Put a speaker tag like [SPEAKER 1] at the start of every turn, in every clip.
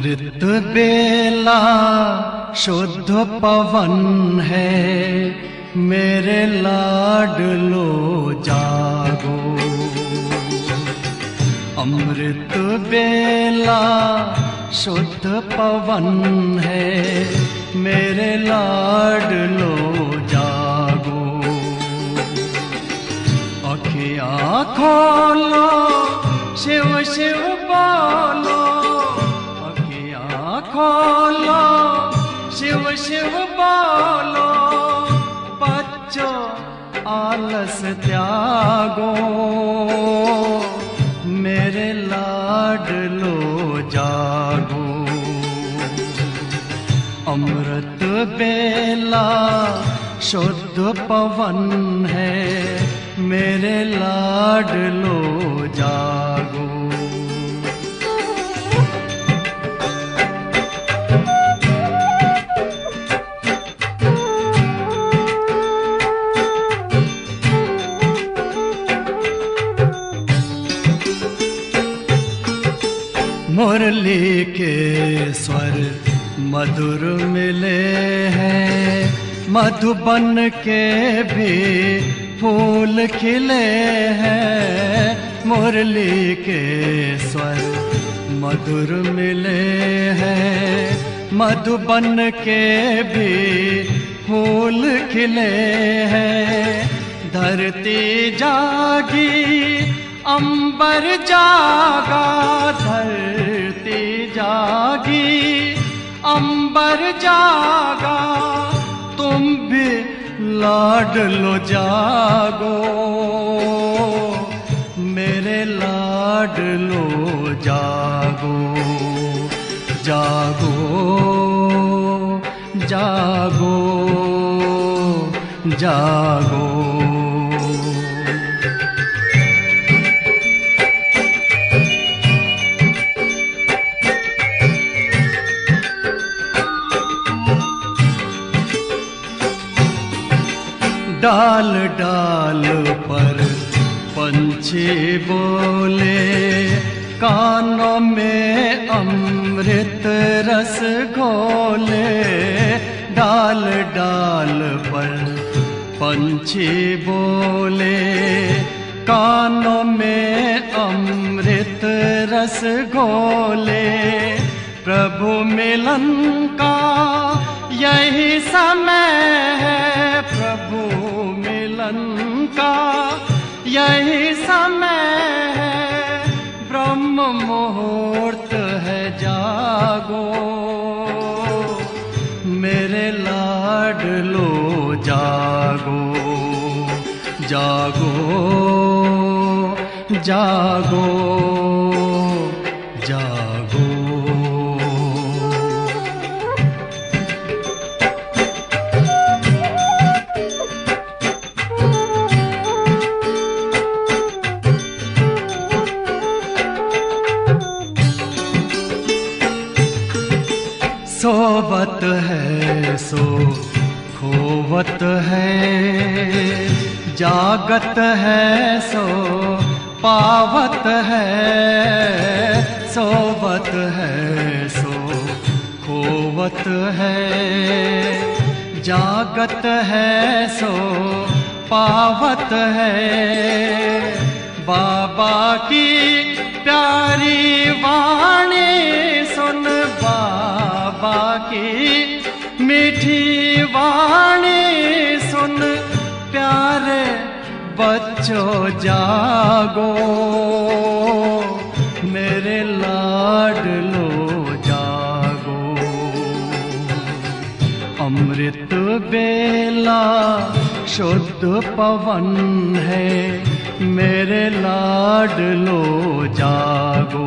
[SPEAKER 1] अमृत बेला शुद्ध पवन है मेरे लाडलो जागो अमृत बेला शुद्ध पवन है मेरे लाडलो जागो अखिया खोलो शिव शिव बोलो अखिया खोलो शिव शिव बोलो बच्चों आलस त्यागो मेरे लाडलो जागो अमृत बेला शुद्ध पवन है मेरे लाडलो जागो मुरली के स्वर मधुर मिले हैं मधुबन के भी फूल खिले हैं मुरली के स्वर मधुर मिले हैं मधुबन के भी फूल खिले हैं धरती जागी अंबर जागा धरती जागी अंबर जागा तुम भी लाडलो जागो मेरे लाडलो जागो जागो जागो जागो डाल डाल पर पंछी बोले कानों में अमृत रस घोले डाल डाल पर पंछी बोले कानों में अमृत रस घोले प्रभु मिलन का यही समय है प्रभु मिलन का यही समय है ब्रह्म मुहूर्त है जागो मेरे लाडलो जागो जागो जागो जागो सोवत है सो खोवत है जागत है सो पावत है सोवत है सो खोवत है जागत है सो पावत है बाबा की प्यारी वाणी सुन बाबा की मीठी वाणी सुन प्यारे बच्चों जागो मेरे लाडलो जागो अमृत बेला शुद्ध पवन है मेरे लाडलो जागो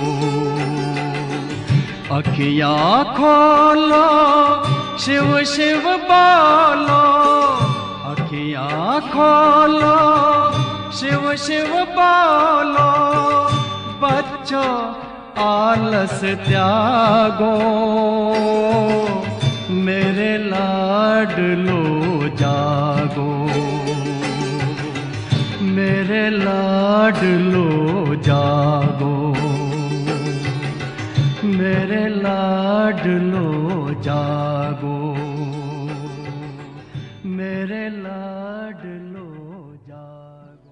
[SPEAKER 1] अखिया खोलो शिव शिव बोलो अखिया खोलो शिव शिव बोलो बच्चों आलस त्यागो मेरे लाडलो जागो मेरे लाडलो जागो मेरे ला लाडलो जागो मेरे लाडलो जागो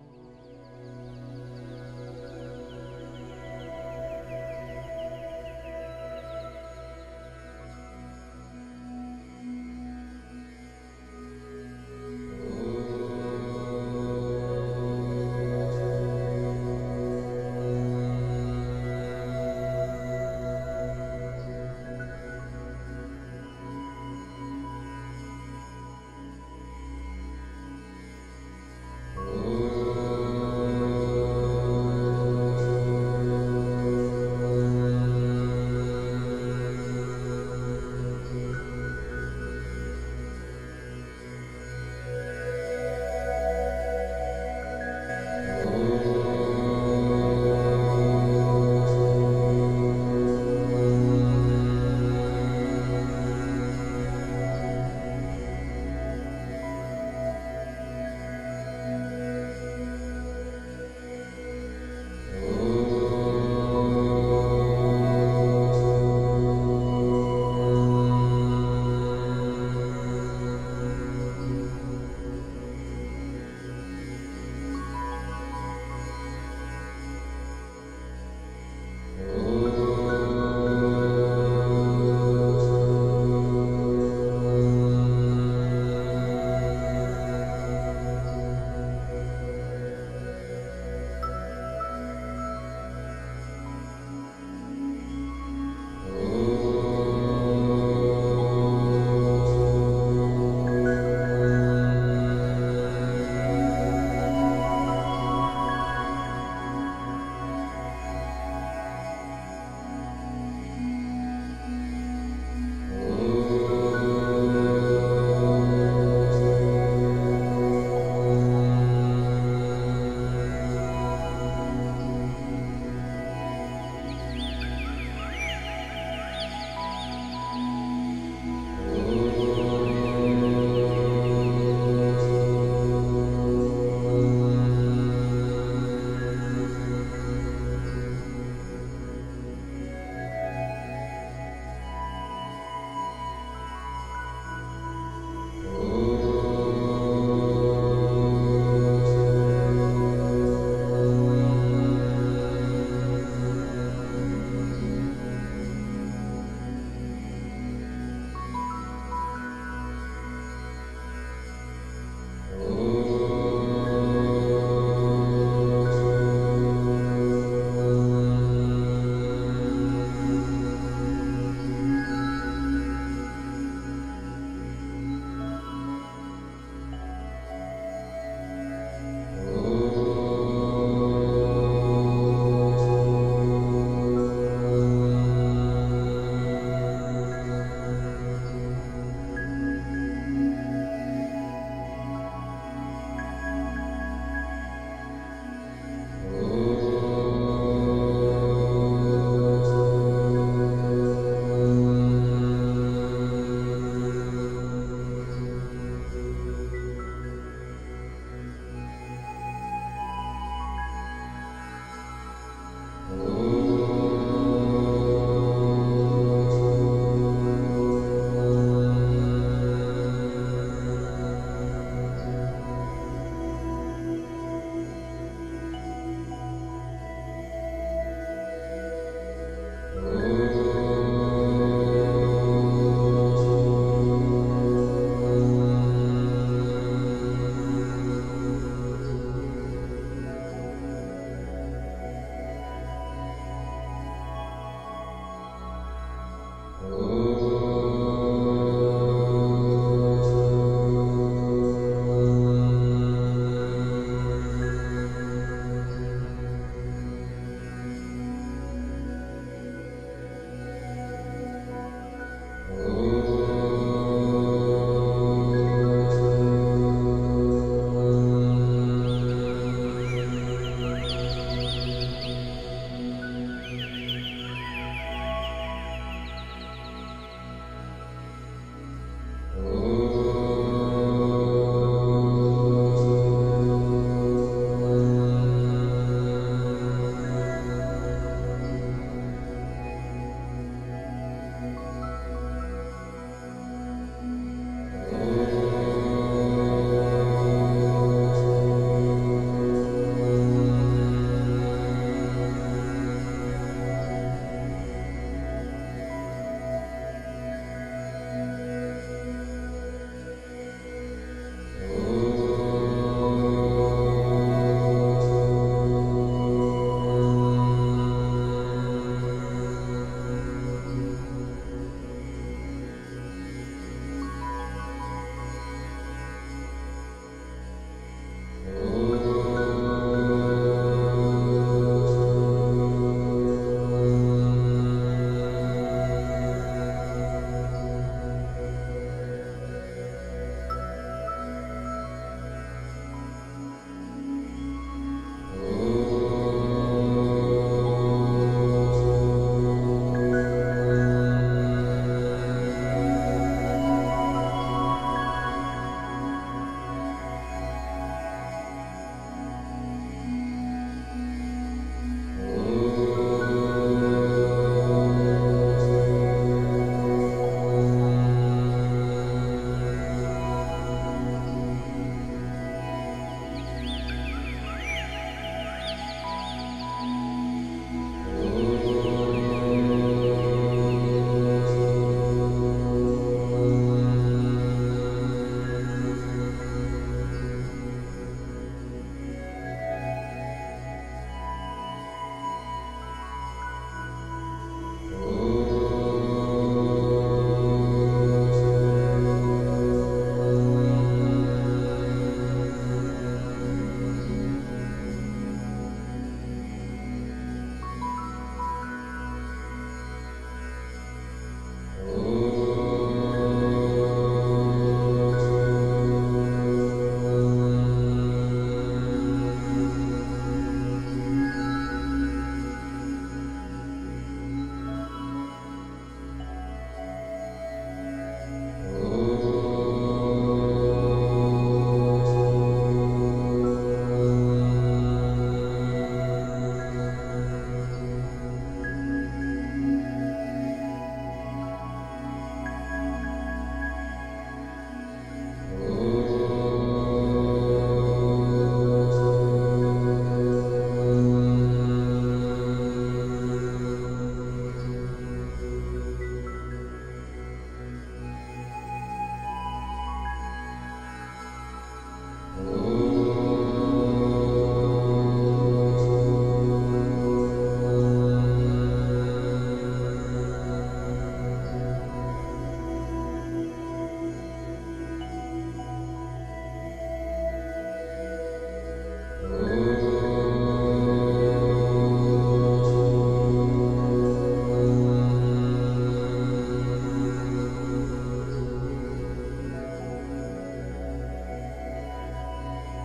[SPEAKER 2] ും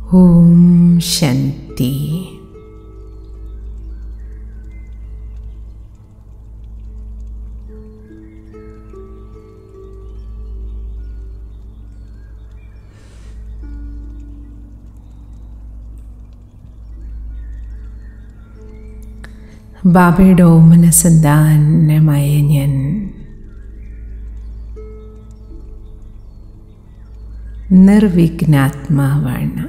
[SPEAKER 2] ഓം ശാന്തി ബാബയുടെ ഓമന സന്താനമായ ഞാൻ നിർവിഘ്നാത്മാവാണ്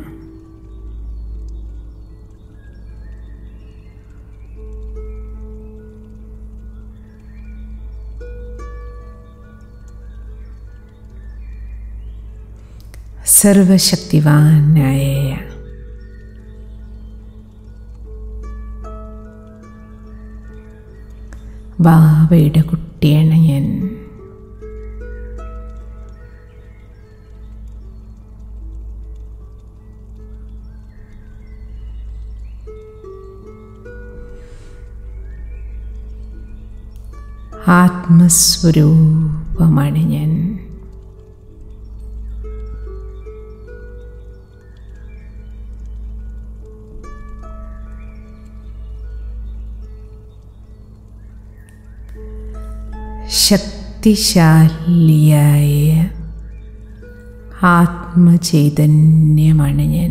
[SPEAKER 2] സർവശക്തിവാനായ ബാബയുടെ കുട്ടിയാണ് ഞാൻ ആത്മസ്വരൂപമാണ് ഞാൻ ശക്തിശാലിയായ ആത്മചൈതന്യമാണ് ഞാൻ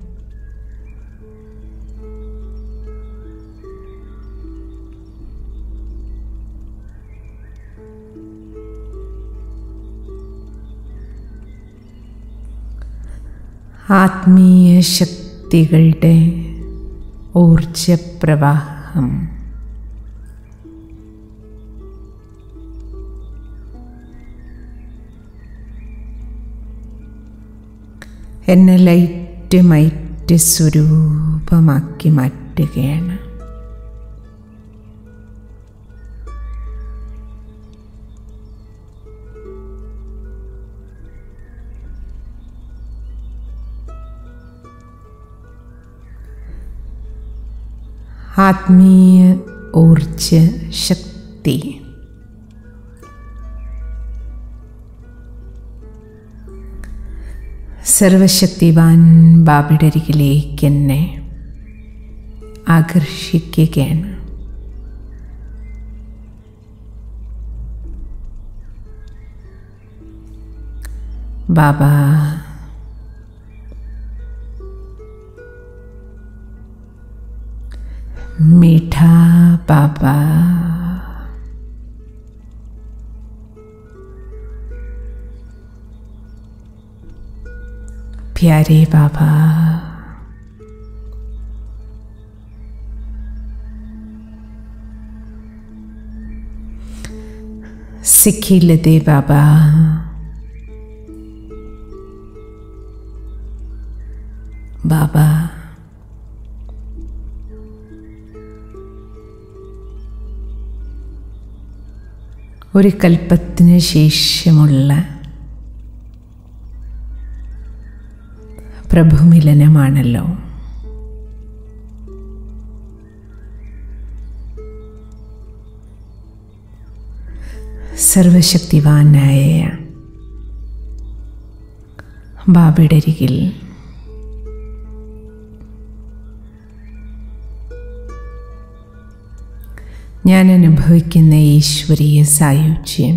[SPEAKER 2] ആത്മീയ ശക്തികളുടെ ഊർജപ്രവാഹം എന്നെ ലൈറ്റ് മൈറ്റ് സ്വരൂപമാക്കി മാറ്റുകയാണ് ആത്മീയ ഊർജ ശക്തി സർവശക്തിവാൻ ബാബയുടെ അരികിലേക്ക് എന്നെ ആകർഷിക്കുകയാണ് ബാബ मीठा बाबा प्यारे बाबा सिखिलदे बाबा बाबा ഒരു കൽപ്പത്തിന് ശേഷമുള്ള പ്രഭുമിലനമാണല്ലോ സർവശക്തിവാനായ ബാബയുടെ അരികിൽ ഞാൻ അനുഭവിക്കുന്ന ഈശ്വരീയ സായുജ്യം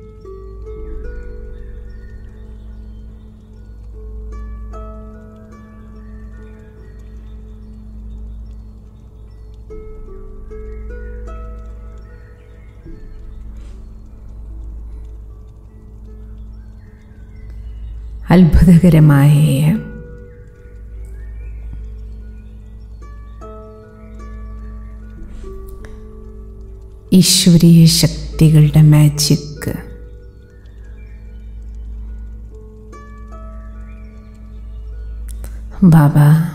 [SPEAKER 2] അത്ഭുതകരമായ ഈശ്വരീയ ശക്തികളുടെ മാജിക് ബാബ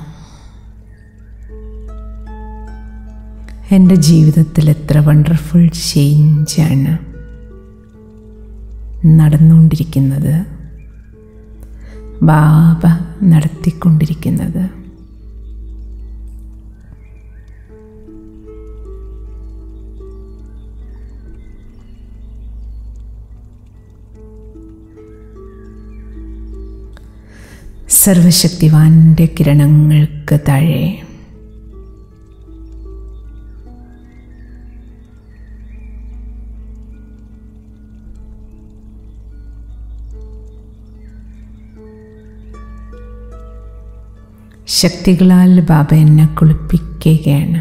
[SPEAKER 2] എൻ്റെ ജീവിതത്തിൽ എത്ര വണ്ടർഫുൾ ചേഞ്ചാണ് നടന്നുകൊണ്ടിരിക്കുന്നത് ബാബ നടത്തിക്കൊണ്ടിരിക്കുന്നത് സർവശക്തിവാന്റെ കിരണങ്ങൾക്ക് താഴെ ശക്തികളാൽ ബാബ എന്നെ കുളിപ്പിക്കുകയാണ്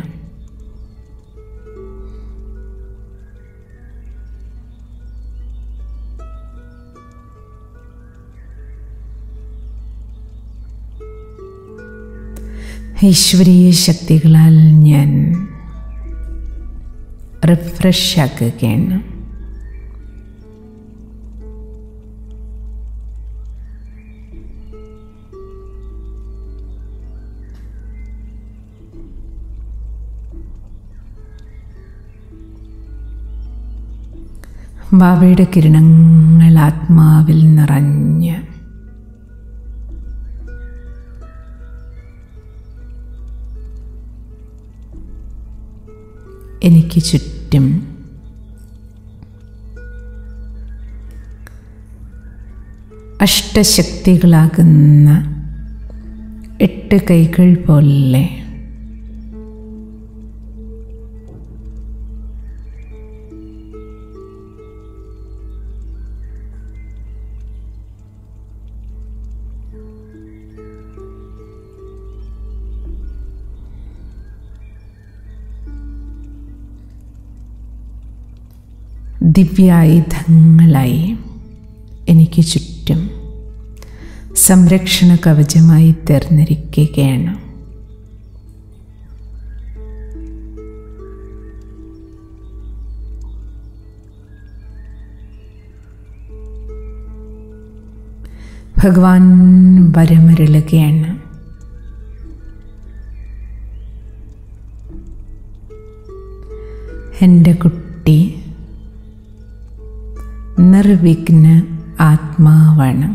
[SPEAKER 2] ഈശ്വരീയ ശക്തികളാൽ ഞാൻ റിഫ്രഷ് ആക്കുകയാണ് ബാബയുടെ കിരണങ്ങൾ ആത്മാവിൽ നിറഞ്ഞ് എനിക്ക് ചുറ്റും അഷ്ടശക്തികളാകുന്ന എട്ട് കൈകൾ പോലെ ദിവ്യായുധങ്ങളായി എനിക്ക് ചുറ്റും സംരക്ഷണ കവചമായി തീർന്നിരിക്കുകയാണ് ഭഗവാൻ വരമരുളുകയാണ് എൻ്റെ കുട്ടി നിർവിഘ്ന ആത്മാവാണ്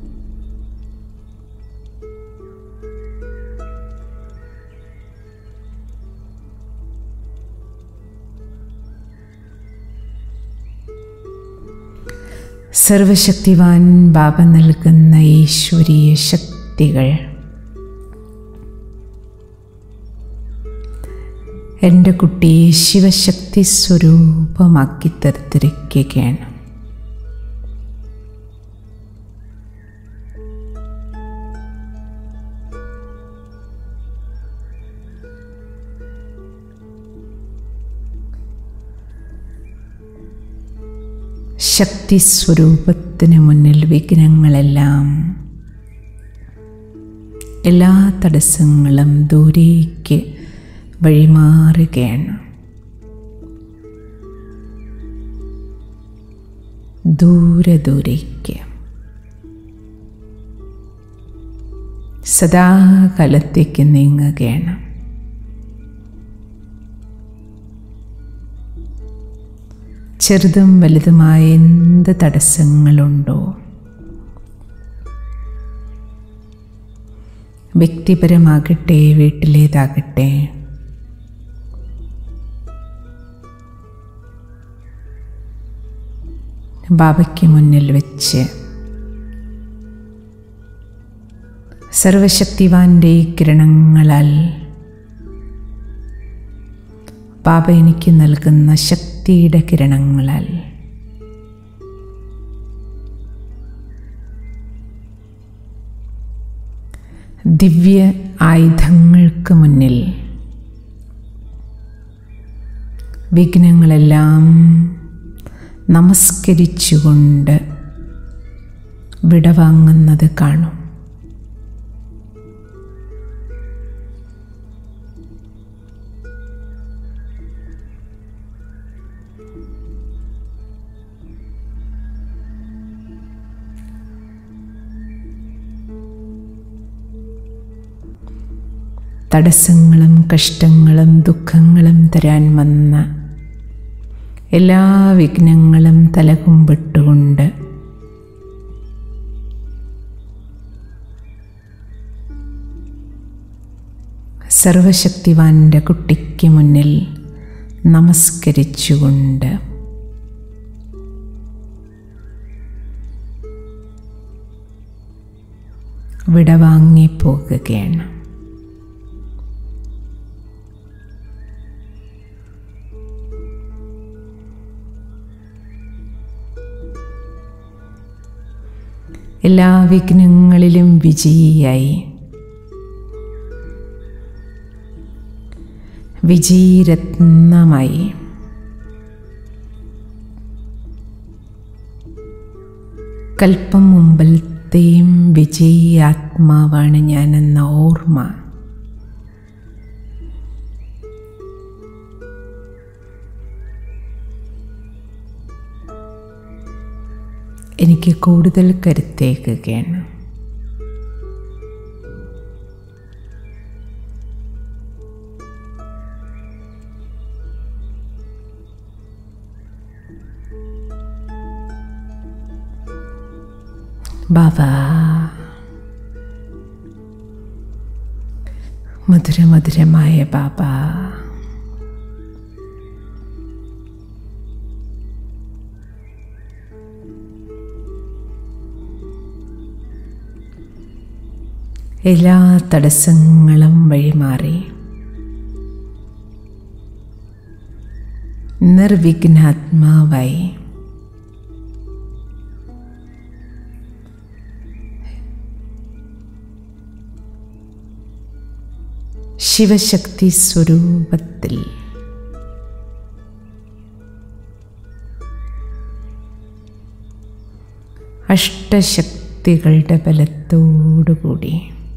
[SPEAKER 2] സർവശക്തിവാൻ ബാബ നൽകുന്ന ഈശ്വരീയ ശക്തികൾ എൻ്റെ കുട്ടിയെ ശിവശക്തി സ്വരൂപമാക്കി തീർത്തിരിക്കുകയാണ് ശക്തി സ്വരൂപത്തിന് മുന്നിൽ വിഘ്നങ്ങളെല്ലാം എല്ലാ തടസ്സങ്ങളും ദൂരേക്ക് വഴിമാറുകയാണ് ദൂരെ ദൂരേക്ക് സദാകാലത്തേക്ക് നീങ്ങുകയാണ് ചെറുതും വലുതുമായ എന്ത് തടസ്സങ്ങളുണ്ടോ വ്യക്തിപരമാകട്ടെ വീട്ടിലേതാകട്ടെ ബാബയ്ക്ക് മുന്നിൽ വെച്ച് സർവശക്തിവാന്റെ കിരണങ്ങളാൽ ബാബ എനിക്ക് നൽകുന്ന ശക്തിയുടെ കിരണങ്ങളാൽ ദിവ്യ ആയുധങ്ങൾക്ക് മുന്നിൽ വിഘ്നങ്ങളെല്ലാം നമസ്കരിച്ചുകൊണ്ട് വിടവാങ്ങുന്നത് കാണും തടസ്സങ്ങളും കഷ്ടങ്ങളും ദുഃഖങ്ങളും തരാൻ വന്ന എല്ലാ വിഘ്നങ്ങളും തലകുമ്പിട്ടുകൊണ്ട് സർവശക്തിവാന്റെ കുട്ടിക്ക് മുന്നിൽ നമസ്കരിച്ചുകൊണ്ട് വിടവാങ്ങി പോകുകയാണ് എല്ലാ വിഘ്നങ്ങളിലും വിജയിയായി വിജയരത്നമായി കൽപ്പം മുമ്പലത്തെയും വിജയാത്മാവാണ് ഞാനെന്ന ഓർമ്മ എനിക്ക് കൂടുതൽ കരുത്തേക്കുകയാണ് ബാബാ മധുരമധുരമായ ബാബാ എല്ലാ തടസ്സങ്ങളും വഴിമാറി നിർവിഘ്നാത്മാവായി ശിവശക്തി സ്വരൂപത്തിൽ അഷ്ടശക്തികളുടെ ബലത്തോടുകൂടി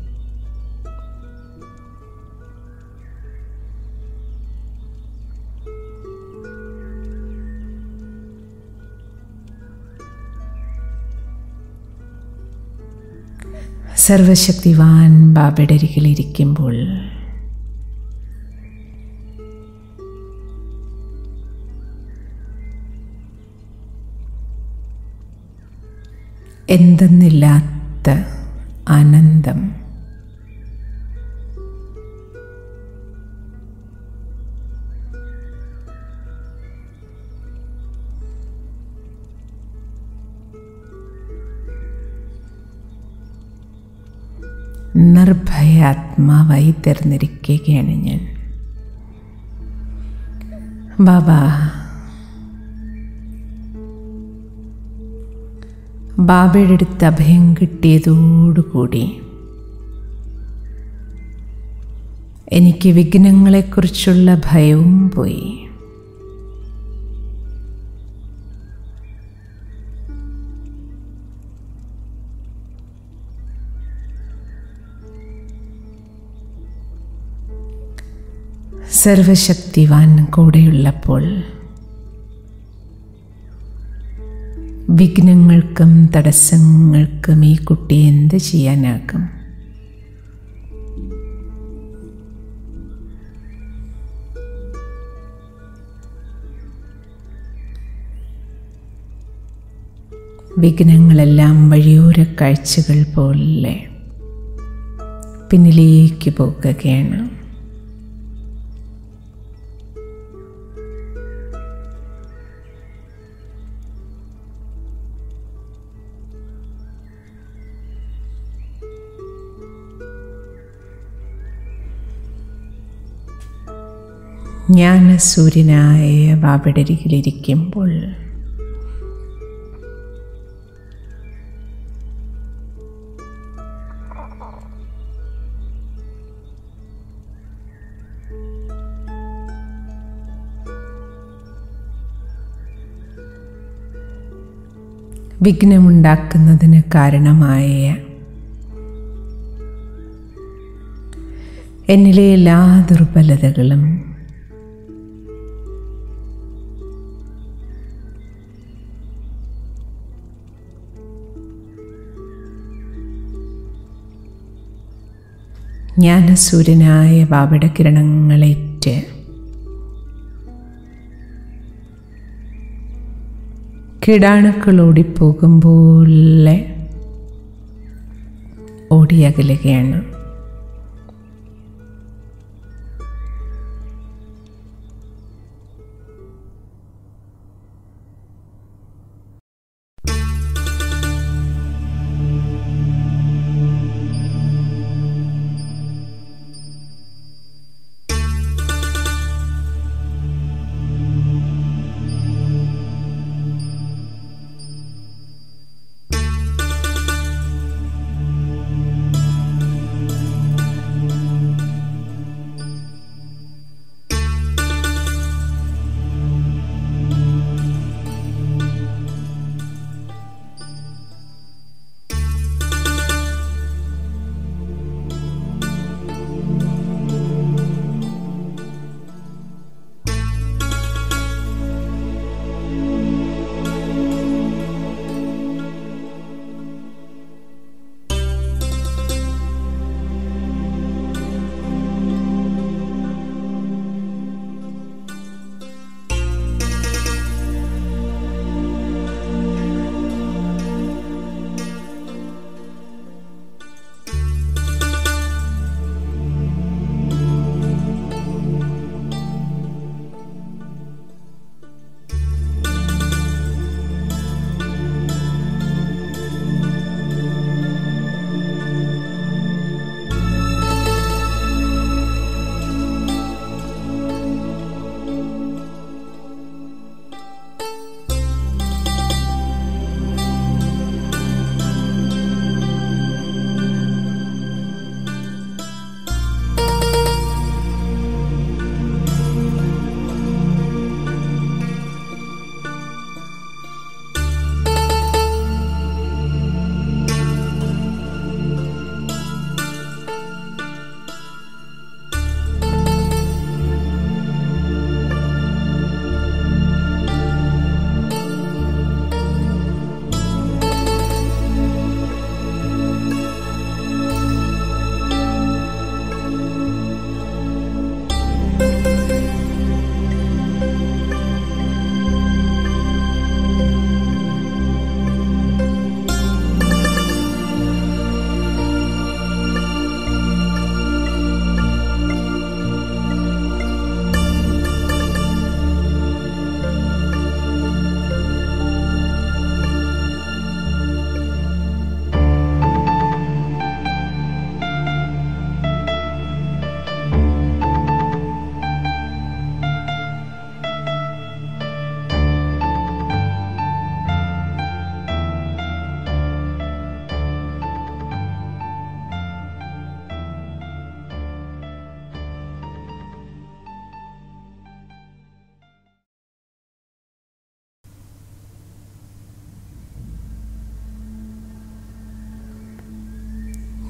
[SPEAKER 2] സർവശക്തിവാൻ ബാബയുടെ അരികിലിരിക്കുമ്പോൾ എന്തെന്നില്ലാത്ത ആനന്ദം നിർഭയാത്മാവായി തീർന്നിരിക്കുകയാണ് ഞാൻ ബാബ ബാബയുടെ അടുത്ത് അഭയം കിട്ടിയതോടുകൂടി എനിക്ക് വിഘ്നങ്ങളെക്കുറിച്ചുള്ള ഭയവും പോയി സർവശക്തിവാൻ കൂടെയുള്ളപ്പോൾ വിഘ്നങ്ങൾക്കും തടസ്സങ്ങൾക്കും ഈ കുട്ടി എന്ത് ചെയ്യാനാകും വിഘ്നങ്ങളെല്ലാം വഴിയോര കാഴ്ചകൾ പോലെ പിന്നിലേക്ക് പോകുകയാണ് ജ്ഞാനസൂര്യനായ ബാബടരികിലിരിക്കുമ്പോൾ വിഘ്നമുണ്ടാക്കുന്നതിന് കാരണമായ എന്നിലെ എല്ലാ ദുർബലതകളും ജ്ഞാനസൂര്യനായ ബാബയുടെ കിരണങ്ങളേറ്റ് കിടാണുക്കൾ ഓടിപ്പോകുമ്പോലെ ഓടിയകലുകയാണ്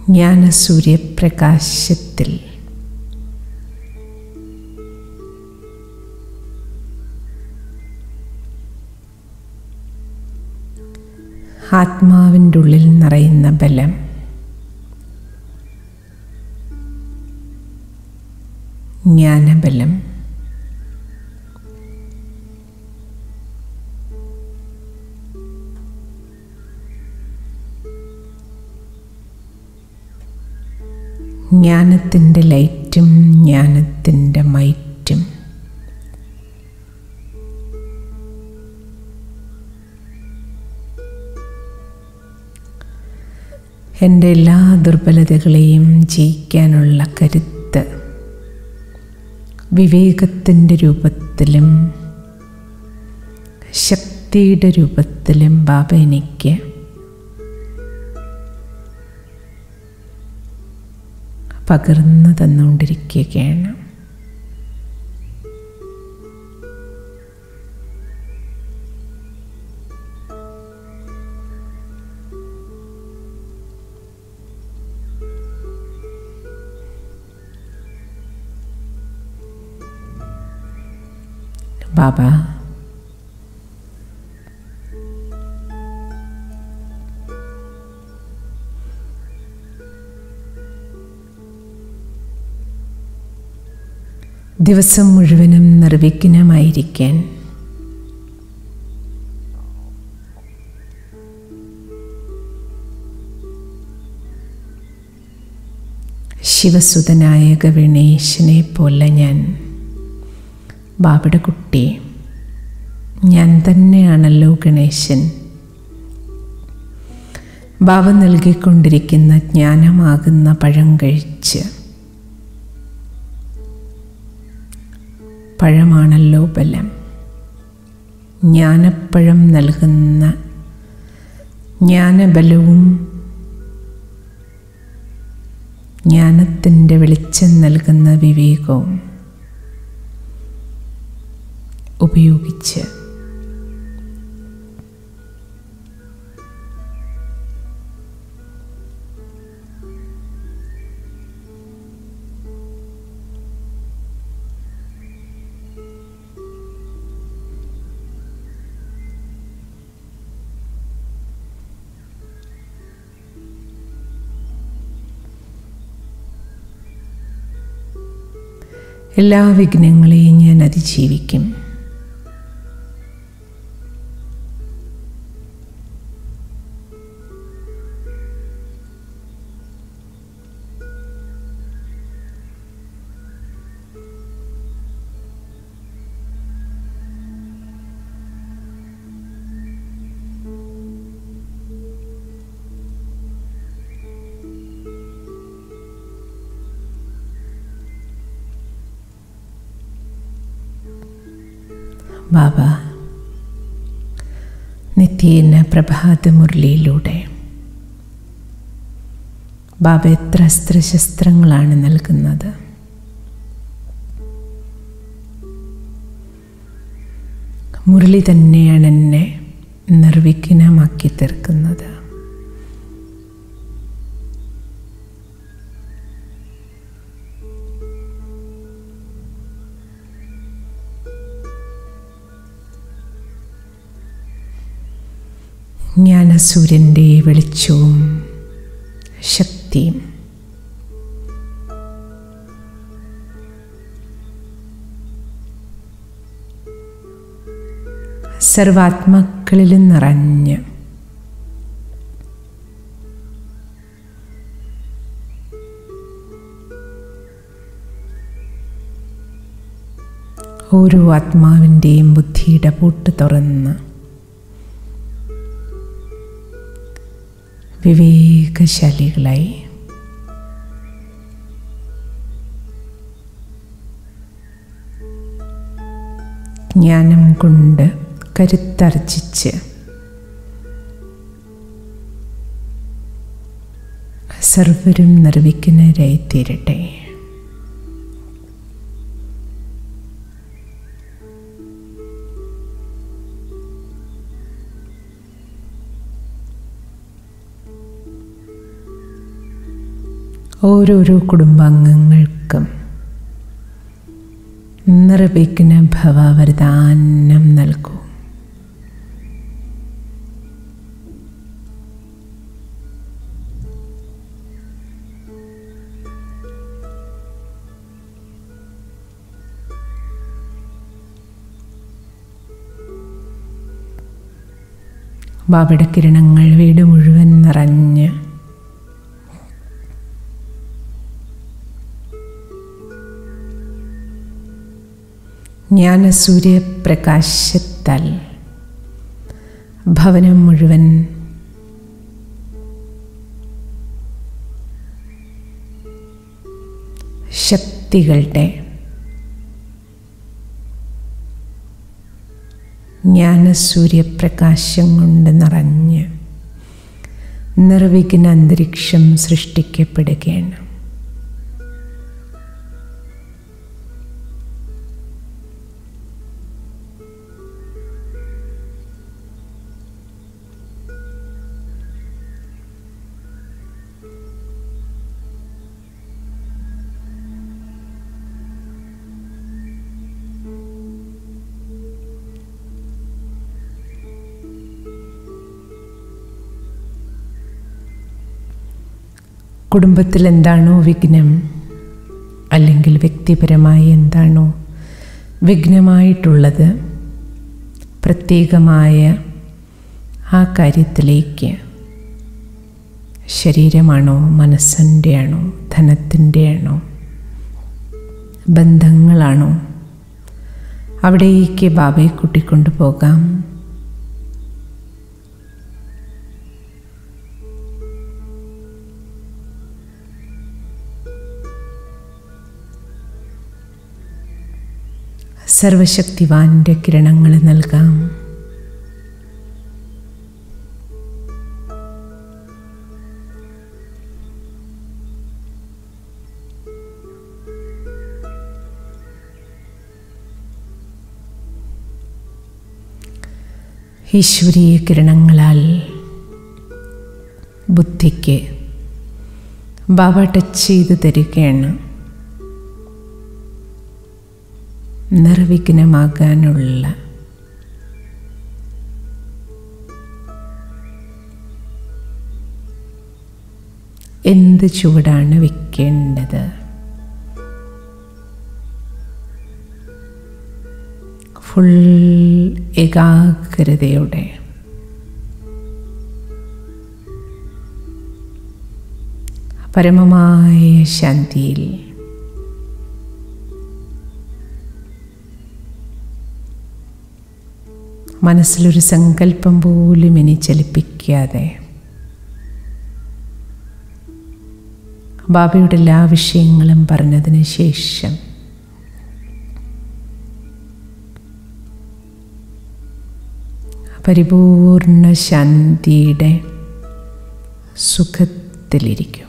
[SPEAKER 2] ജ്ഞാനസൂര്യപ്രകാശത്തിൽ ആത്മാവിൻ്റെ ഉള്ളിൽ നിറയുന്ന ബലം ജ്ഞാനബലം ജ്ഞാനത്തിൻ്റെ ലൈറ്റും ജ്ഞാനത്തിൻ്റെ മൈറ്റും എൻ്റെ എല്ലാ ദുർബലതകളെയും ജയിക്കാനുള്ള കരുത്ത് വിവേകത്തിൻ്റെ രൂപത്തിലും ശക്തിയുടെ രൂപത്തിലും ബാബ എനിക്ക് പകർന്നു തന്നുകൊണ്ടിരിക്കുകയാണ് ബാബ ദിവസം മുഴുവനും നിർവിഘ്നമായിരിക്കാൻ ശിവസുതനായ ഗണേശനെ പോലെ ഞാൻ ബാബയുടെ കുട്ടി ഞാൻ തന്നെയാണല്ലോ ഗണേശൻ ബാബ നൽകിക്കൊണ്ടിരിക്കുന്ന ജ്ഞാനമാകുന്ന പഴം കഴിച്ച് പഴമാണല്ലോ ബലം ജ്ഞാനപ്പഴം നൽകുന്ന ജ്ഞാനബലവും ജ്ഞാനത്തിൻ്റെ വെളിച്ചം നൽകുന്ന വിവേകവും ഉപയോഗിച്ച് എല്ലാ വിഘ്നങ്ങളെയും ഞാൻ അതിജീവിക്കും ബാബ നിത്യേന പ്രഭാത മുരളിയിലൂടെ ബാബ എത്ര അസ്ത്രശസ്ത്രങ്ങളാണ് നൽകുന്നത് മുരളി തന്നെയാണ് എന്നെ നിർവിഘ്നമാക്കി തീർക്കുന്നത് ജ്ഞാനസൂര്യൻ്റെ വെളിച്ചവും ശക്തിയും സർവാത്മാക്കളിലും നിറഞ്ഞ് ഓരോ ആത്മാവിൻ്റെയും ബുദ്ധിയുടെ പൂട്ട് തുറന്ന് വിവേകശാലികളായി ജ്ഞാനം കൊണ്ട് കരുത്തർജിച്ച് സർവരും നിർവിഘ്നരായി തീരട്ടെ ഓരോരോ കുടുംബാംഗങ്ങൾക്കും നിർവിഘ്ന ഭവവരദാനം നൽകൂ ബാബയുടെ കിരണങ്ങൾ വീട് മുഴുവൻ നിറഞ്ഞ് ജ്ഞാനസൂര്യപ്രകാശത്താൽ ഭവനം മുഴുവൻ ശക്തികളുടെ ജ്ഞാനസൂര്യപ്രകാശം കൊണ്ട് നിറഞ്ഞ് നിർവിഘ്ന അന്തരീക്ഷം സൃഷ്ടിക്കപ്പെടുകയാണ് കുടുംബത്തിൽ എന്താണോ വിഘ്നം അല്ലെങ്കിൽ വ്യക്തിപരമായി എന്താണോ വിഘ്നമായിട്ടുള്ളത് പ്രത്യേകമായ ആ കാര്യത്തിലേക്ക് ശരീരമാണോ മനസ്സിൻ്റെ ആണോ ധനത്തിൻ്റെ ആണോ ബന്ധങ്ങളാണോ അവിടേക്ക് ബാബയെ കൂട്ടിക്കൊണ്ടു പോകാം സർവശക്തിവാന്റെ കിരണങ്ങൾ നൽകാം ഈശ്വരീയ കിരണങ്ങളാൽ ബുദ്ധിക്ക് ബാബ ടച്ച് ചെയ്ത് തരികയാണ് നിർവിഘ്നമാകാനുള്ള എന്ത് ചുവടാണ് വെക്കേണ്ടത് ഫുൾ ഏകാഗ്രതയോടെ പരമമായ ശാന്തിയിൽ മനസ്സിലൊരു സങ്കല്പം പോലും ഇനി ചലിപ്പിക്കാതെ ബാബയുടെ എല്ലാ വിഷയങ്ങളും പറഞ്ഞതിന് ശേഷം പരിപൂർണ ശാന്തിയുടെ സുഖത്തിലിരിക്കും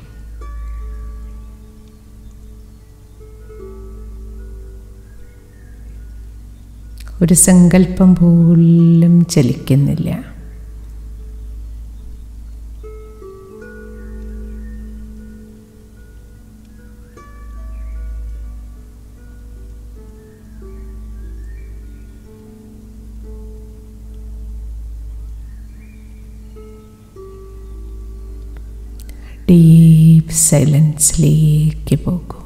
[SPEAKER 2] ഒരു സങ്കല്പം പോലും ചലിക്കുന്നില്ല ഡീപ്പ് സൈലൻസിലേക്ക് പോകും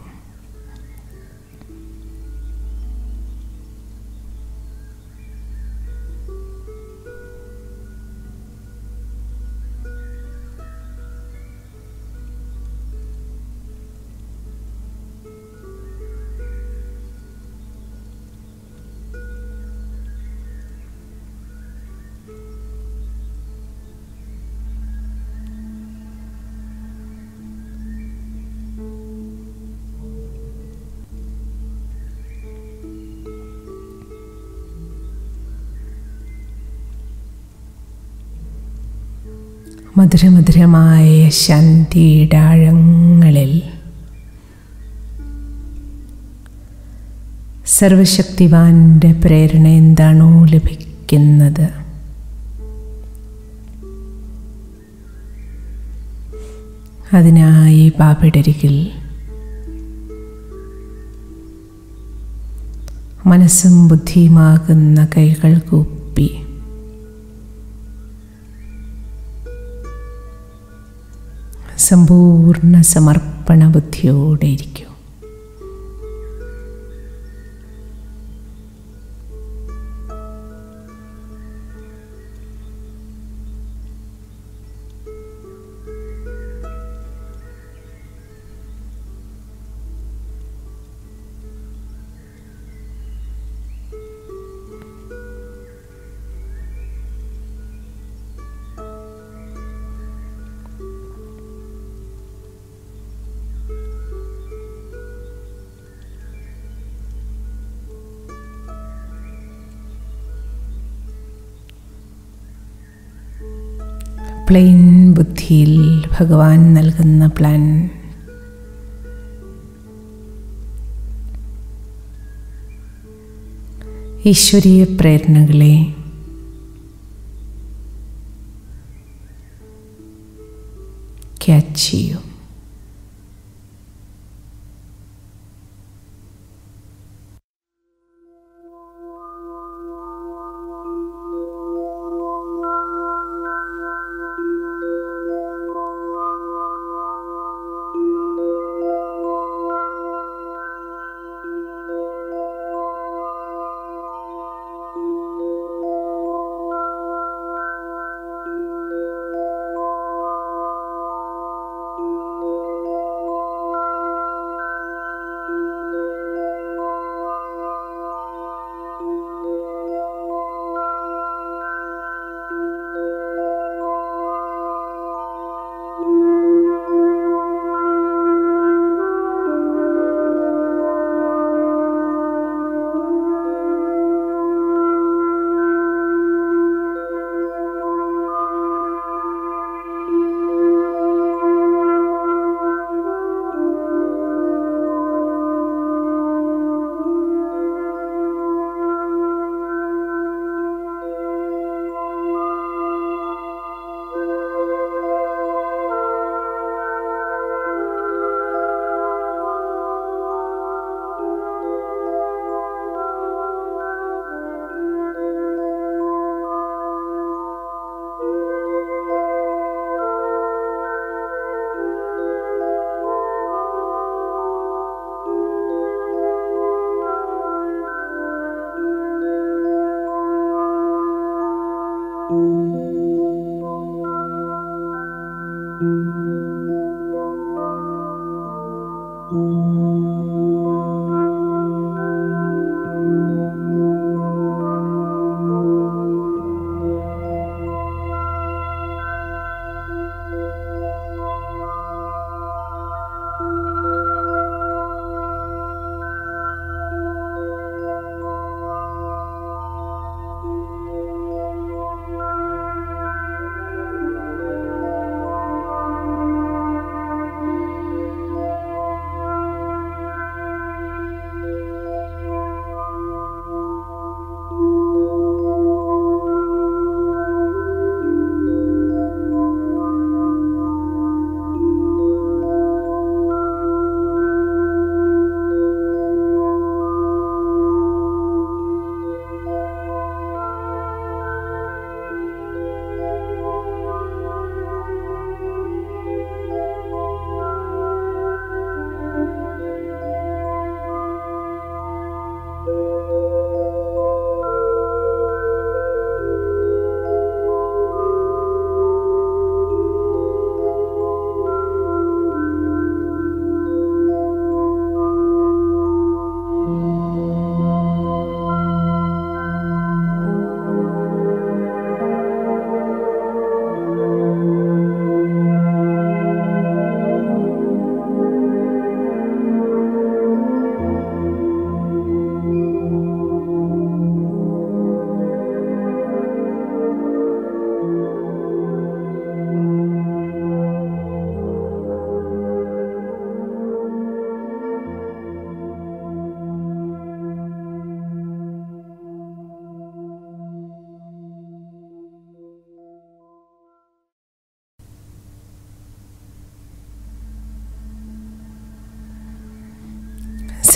[SPEAKER 2] മധുരമധുരമായ ശാന്തിയുടെ ആഴങ്ങളിൽ സർവശക്തിവാന്റെ പ്രേരണ എന്താണോ ലഭിക്കുന്നത് അതിനായി ബാബയുടെ അരികിൽ മനസ്സും ബുദ്ധിയുമാകുന്ന കൈകൾ കൂപ്പി സമ്പൂർണ്ണ സമർപ്പണ ബുദ്ധിയോടെ ഇരിക്കൂ പ്ലെയിൻ ബുദ്ധിയിൽ ഭഗവാൻ നൽകുന്ന പ്ലാൻ ഈശ്വരീയ പ്രേരണകളെ ക്യാച്ച് ചെയ്യൂ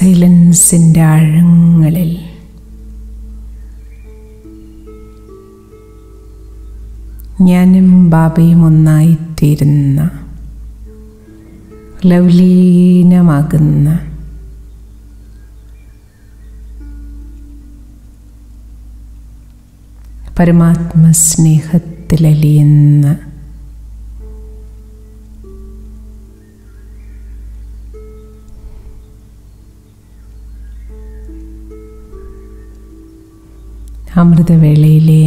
[SPEAKER 2] സൈലൻസിൻ്റെ ആഴങ്ങളിൽ ഞാനും ബാബയും ഒന്നായിത്തീരുന്ന ലവ്ലീനമാകുന്ന പരമാത്മസ്നേഹത്തിലലിയുന്ന അമൃതവേളയിലെ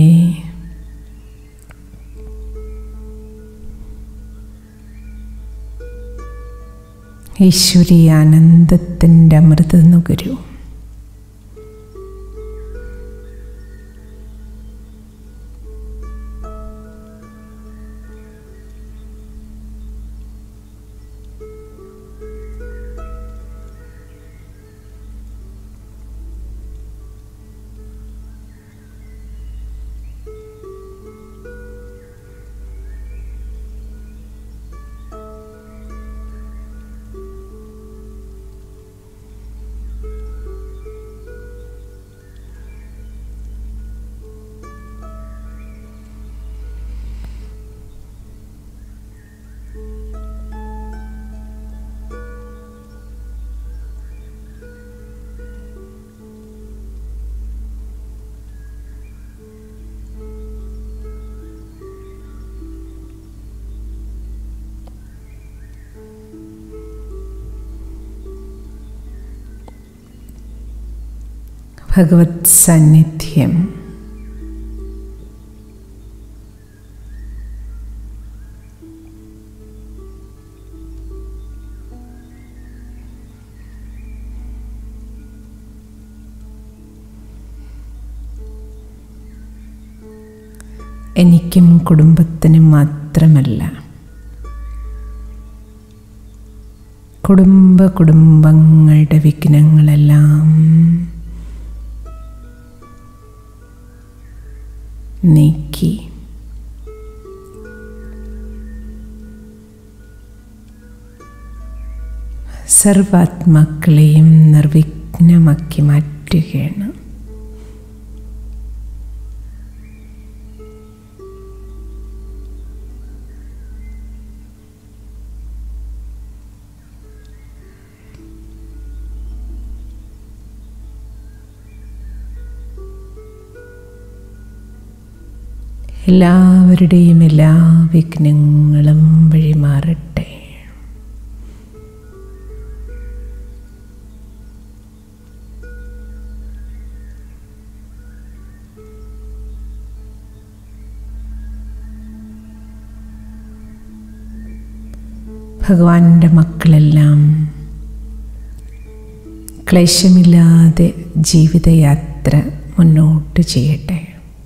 [SPEAKER 2] ഈശ്വരീയ ആനന്ദത്തിൻ്റെ അമൃത നുകരൂ ഭഗവത് സാന്നിധ്യം എനിക്കും കുടുംബത്തിനും മാത്രമല്ല കുടുംബ കുടുംബങ്ങളുടെ വിഘ്നങ്ങളെല്ലാം നീക്കി സർവാത്മാക്കളെയും നിർവിഘ്നമാക്കി മാറ്റുകയാണ് എല്ലാവരുടെയും എല്ലാ വിഘ്നങ്ങളും വഴിമാറട്ടെ ഭഗവാന്റെ മക്കളെല്ലാം ക്ലേശമില്ലാതെ ജീവിതയാത്ര മുന്നോട്ട് ചെയ്യട്ടെ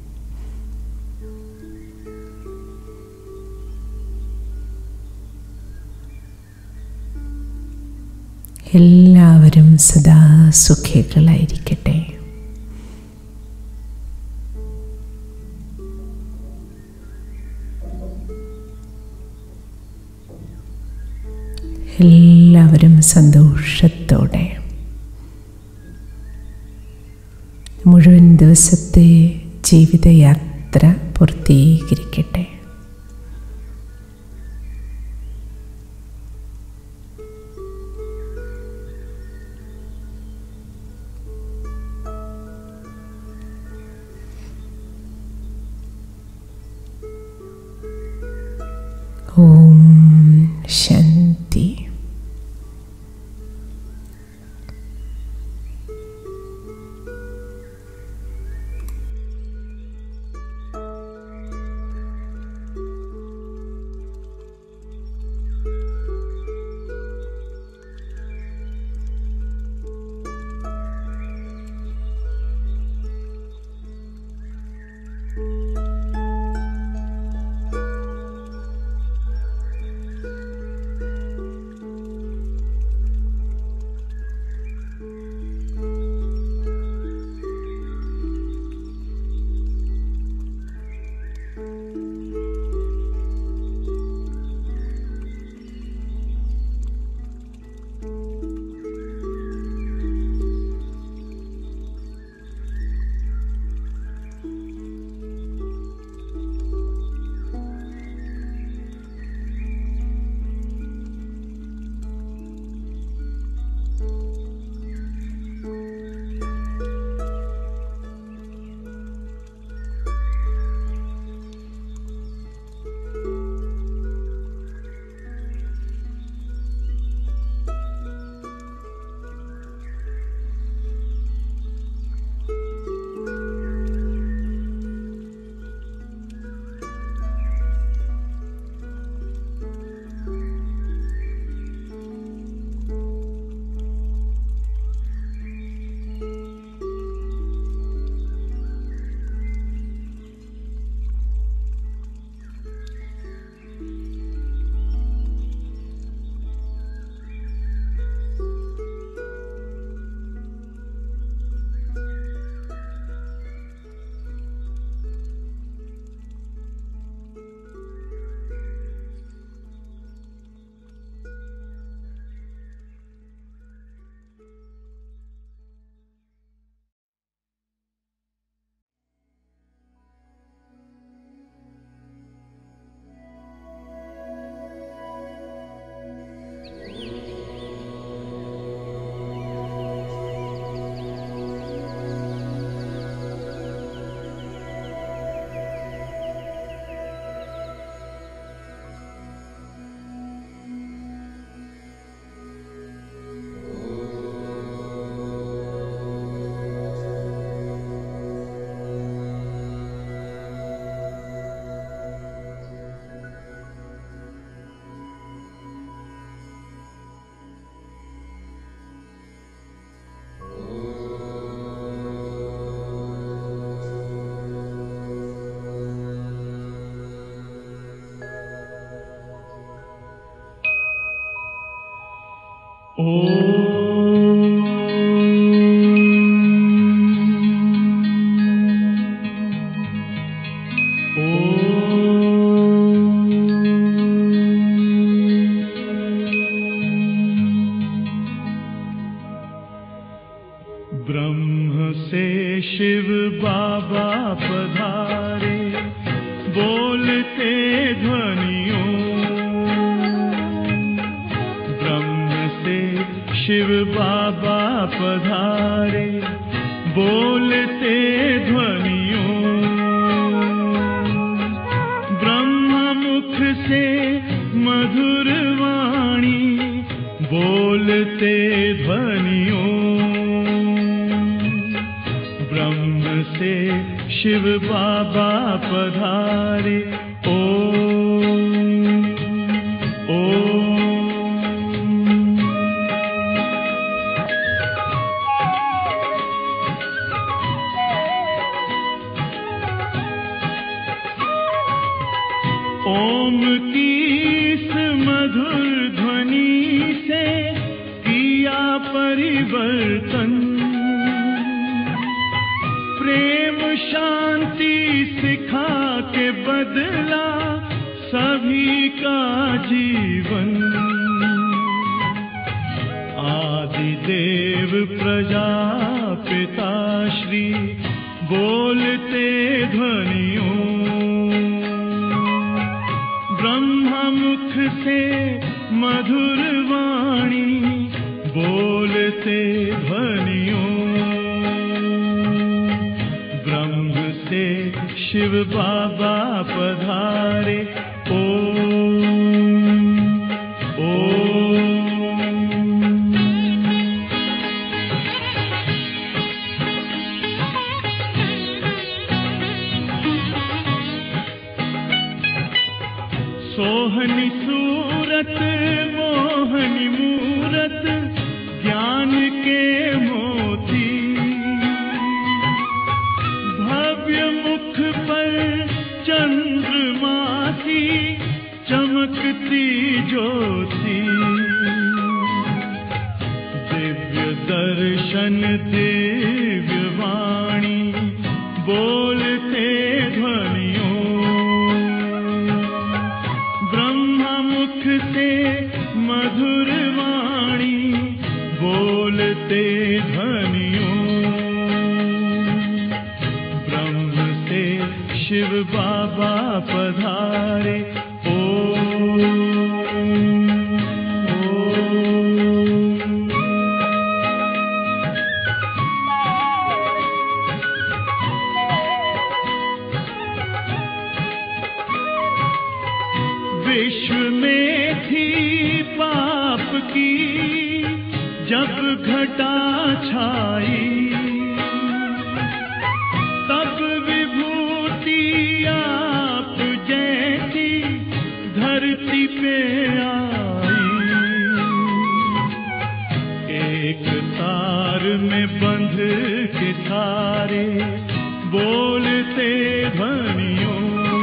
[SPEAKER 2] എല്ലാവരും സദാ സുഖികളായിരിക്കട്ടെ എല്ലാവരും സന്തോഷത്തോടെ മുഴുവൻ ദിവസത്തെ ജീവിതയാത്ര പൂർത്തീകരിക്കട്ടെ ഓം ശാന്തി
[SPEAKER 3] पधारे बोलते ध्वनियों ब्रह्म से शिव बाबा पधारे बोलते ध्वनियों ब्रह्म मुख से मधुर वाणी बोलते ध्वनियों ब्रह्म से शिव बाबा पधारे ओम ओम ओम की इस मधुर ध्वनि से किया परिवर्तन प्रेम शांति सिखा के बदला सभी का जीवन आदि देव प्रजापिता श्री बोलते ध्वनियों ब्रह्म मुख से मधुर वाणी बोलते ध्वनियों ब्रह्म से शिव बाबा पधारे ओम ओम सोहनी सूरत मोहनी मूरत ज्ञान के मोती भव्य मुख पर चंद्रमासी चमकती ज्योति दिव्य दर्शन दिव्य वाणी बोलते ध्वनियों ब्रह्म मुख से मधुर वाणी बोलते ध्वनियों ब्रह्म से शिव बाबा पधारे ओम ओम विश्व में थी पाप की जब घटा छाई तब विभूति आप जैसी धरती पे आई एक तार में बंध के सारे बोलते ध्वनियों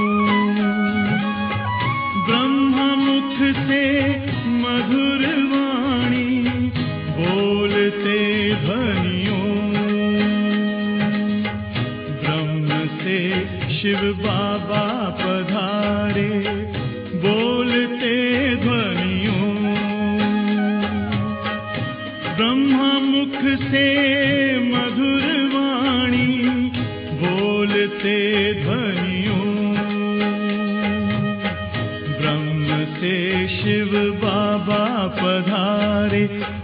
[SPEAKER 3] ब्रह्म मुख से मधुर वाणी बोलते ध्वनियों ब्रह्म से शिव बाबा पधारे बोलते ध्वनियों ब्रह्म मुख से मधुर वाणी बोलते ध्वनियों ब्रह्म से शिव बाबा पधारे